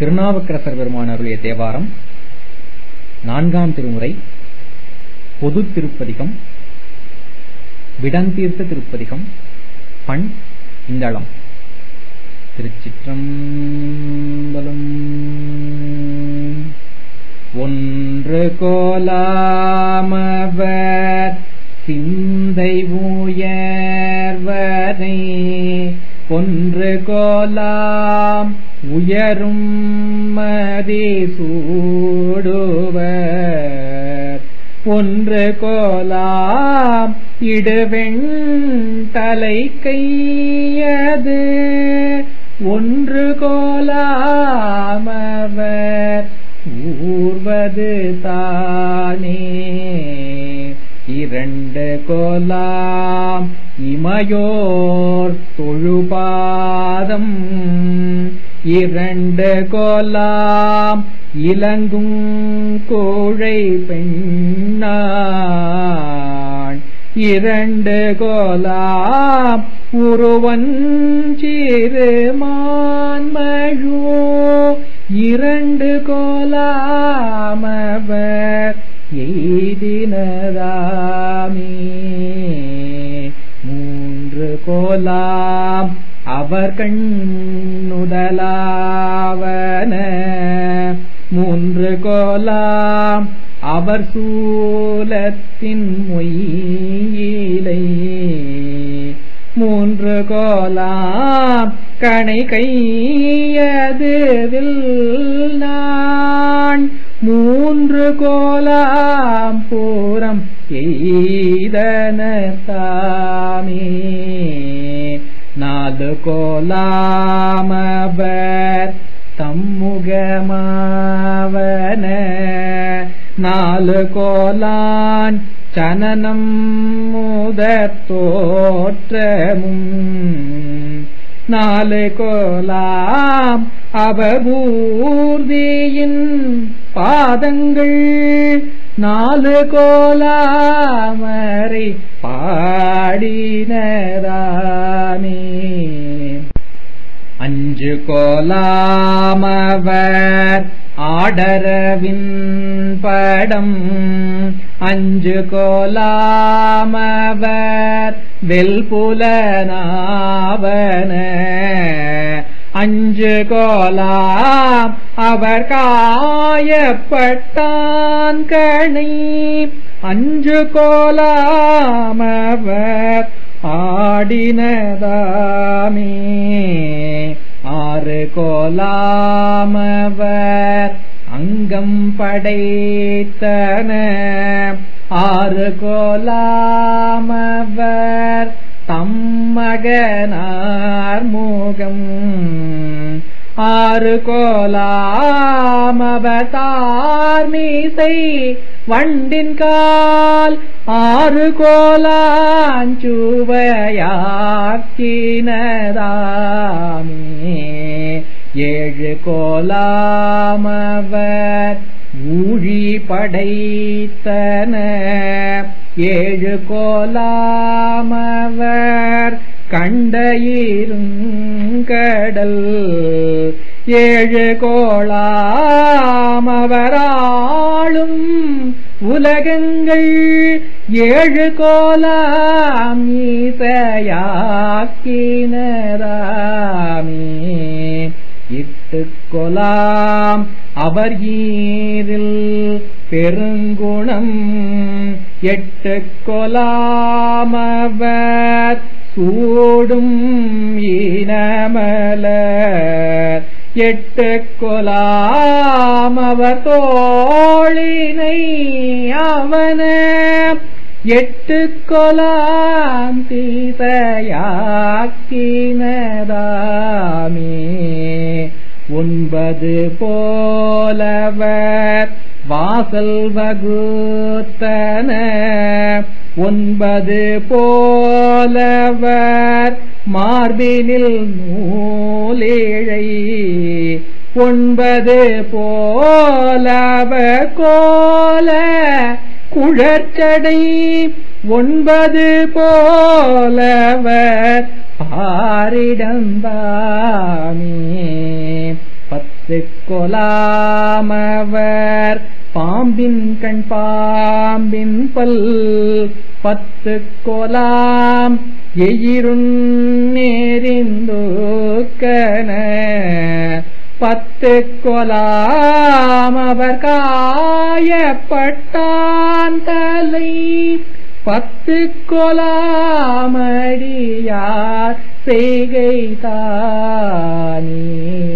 திருநாவுக்கரசர் பெருமான் அருளிய தேவாரம் நான்காம் திருமுறை பொது திருப்பதிகம் விடந்தீர்த்த திருப்பதிகம் பண் இந்தளம் திருச்சிற்றம்பலம் ஒன்று கோலாமவர் சிந்தை உயர்வரை ஒன்று கோலாம் உயரும் மதி சூடுவர் ஒன்று கோலாம் இடுவெண் தலை கையது ஒன்று கோலாமவர் ஊர்வது தானே இரண்டு கோலாம் இமையோர் தொழுபாதம் இரண்டு கோலாம் இலங்கும் கோழை பெண்ணான் இரண்டு கோலாம் உருவஞ்சிறு மான்மழோ இரண்டு கோலாமவர் எய்தினதாமே மூன்று கோலாம் அவர் கண்ணுதலாவன மூன்று கோலாம் அவர் சூலத்தின் மொய்யிலை மூன்று கோலாம் கணை கையதுவில் நான் மூன்று கோலாம் பூரம் எய்தன தாமே நாலு கோலாமவர் தம்முகமாவன நாலு கோலான் சனனம் முதற் தோற்றமும் நாலு கோலாம் அவபூர்தியின் பாதங்கள் நாலு கோலாமரை பாடினராமே அஞ்சு கோலாமவர் ஆடரவின் படம் அஞ்சு கோலாமவர் வெல்புலனாவன அஞ்சு கோலாம் அவர் காயப்பட்டான் கணை அஞ்சு கோலாமவர் ஆடினதாமே ஆறு கோலாமவர் அங்கம் படைத்தன ஆறு கோலாமவர் தம்மகனார் முகம் ஆறு கோலாமவர் தார்மீசை வண்டின் கால் ஆறு கோலாஞ்சுவையாக்கினதாமே ஏழு கோலாமவர் ஊழி படைத்தன ஏழு கோலாமவர் கண்டையிருங்கடல் ஏழு கோளாமவராளும் உலகங்கள் ஏழு கோலாம் ஈசையாக்கினராமே இட்டு கொலாம் அவர் ஈரில் பெருங்குணம் எட்டு கொலாமவர் சூடும் ஈனமலர் எட்டு கொலாமவர் தோழினை அவன எட்டு கொலாம் தீசையாக்கினதாமே ஒன்பது போலவர் வாசல் வகுத்தன ஒன்பது போலவர் மார்பினில் நூலேழை ஒன்பது போலவ கோல குழற்சடை ஒன்பது போலவர் பாரிடந்தாமே பத்து கொலாமவர் பாம்பின் கண் பாம்பின் பல் பத்து கொலாம் எயிருந் நேரிந்துக்கன பத்து கொலாம் அவர் காயப்பட்டான் தலை பத்து கொலாமடியார் செய்கை தானே